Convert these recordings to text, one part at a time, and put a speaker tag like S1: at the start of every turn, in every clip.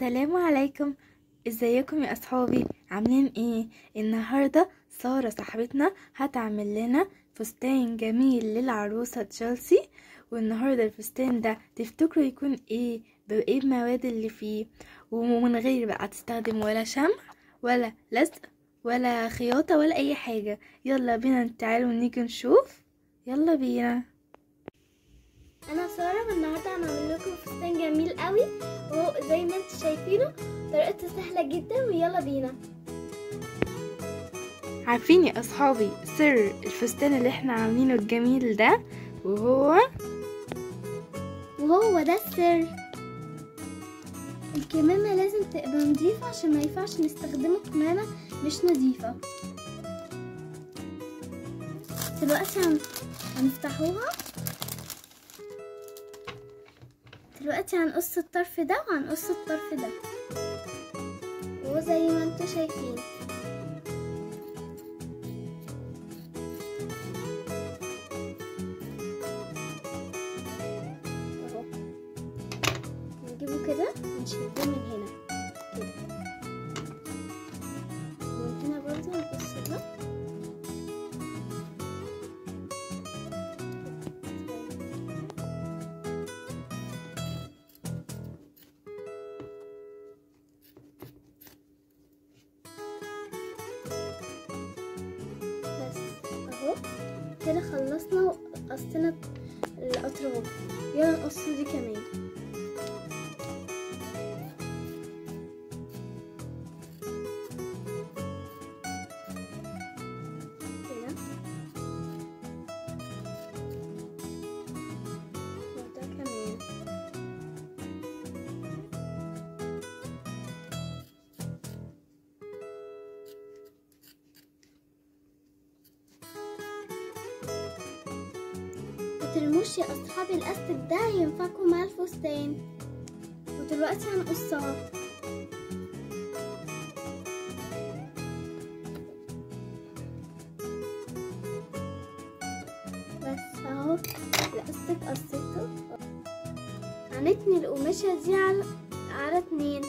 S1: السلام عليكم ازيكم يا اصحابي عاملين ايه النهارده ساره صاحبتنا هتعمل لنا فستان جميل للعروسه تشيلسي والنهارده الفستان ده تفتكروا يكون ايه بايه المواد اللي فيه ومن غير بقى تستخدم ولا شمع ولا لزق ولا خياطه ولا اي حاجه يلا بينا تعالوا نيجي نشوف يلا بينا
S2: انا ساره والنهارده هنعمل لكم فستان جميل قوي وهو زي ما انتم شايفينه طريقته سهله جدا ويلا بينا
S1: عارفين يا اصحابي سر الفستان اللي احنا عاملينه الجميل ده وهو
S2: وهو ده السر الكمامة لازم تبقى نظيفة عشان ما ينفعش نستخدمه كمامة مش نظيفة دلوقتي هن... هنفتحوها دلوقتي هنقص الطرف ده وهنقص الطرف ده وزي ما انتوا شايفين اهو نجيبه كده ونشده من هنا كده ومن هنا برضه نقص ده بس اهو كده خلصنا وقصينا الاطراف يلا نقص دي كمان كده وده كمان مترموش يا اصحابي الاستك ده ينفعكم مع الفستان ودلوقتي هنقصها بس اهو الاستك قصيته هنتني القماشة دي على على اتنين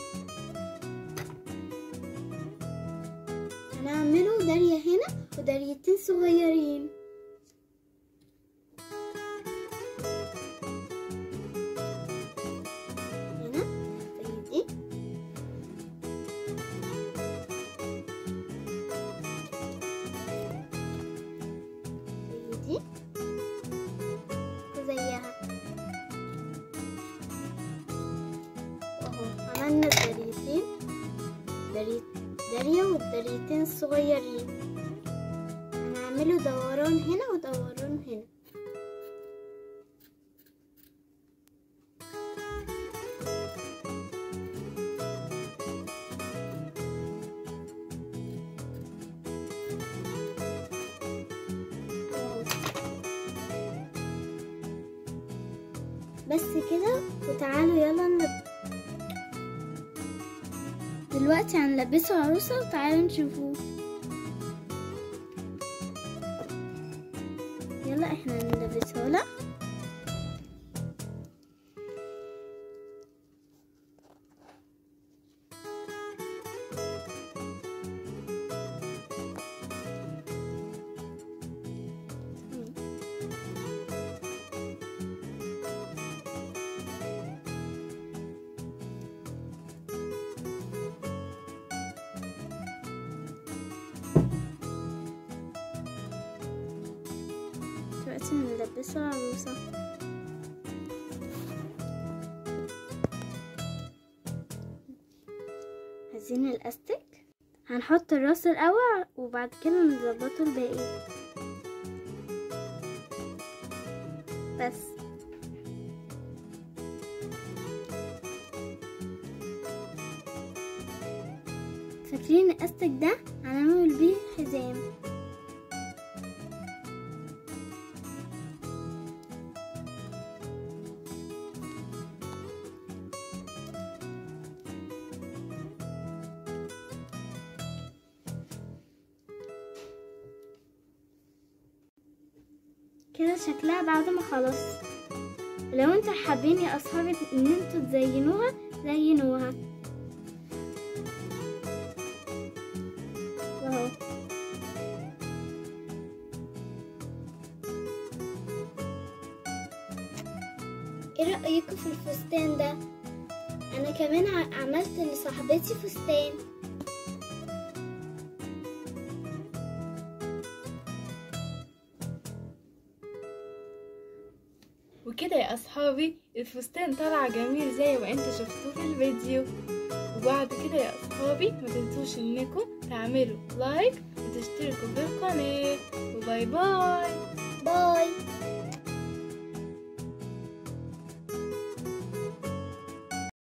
S2: هنعمله دارية هنا وداريتين صغيرين هنا زي دي زي دي وزيها واهو عملنا الدريتين دري دارية والدريتين الصغيرين هنعمله دوران هنا ودوران هنا واو. بس كده وتعالوا يلا نلب... دلوقتي هنلبسه عروسة وتعالوا نشوفوه يلا احنا نلبسه لا دلوقتي هنلبسه عروسة عايزين الاستك هنحط الراس الاول وبعد كده نظبطه الباقي بس فاكرين الاستك ده هنعمل بيه حزام كده شكلها بعد ما خلص لو انتوا حابين يا اصحابي ان انتوا تزينوها زينوها ايه رأيكم في الفستان ده انا كمان ع- عملت لصاحبتي فستان
S1: وكده يا اصحابي الفستان طلع جميل زي ما انتوا شفتوه في الفيديو وبعد كده يا اصحابي ما تنسوش انكم تعملوا لايك وتشتركوا في القناة وباي باي
S2: باي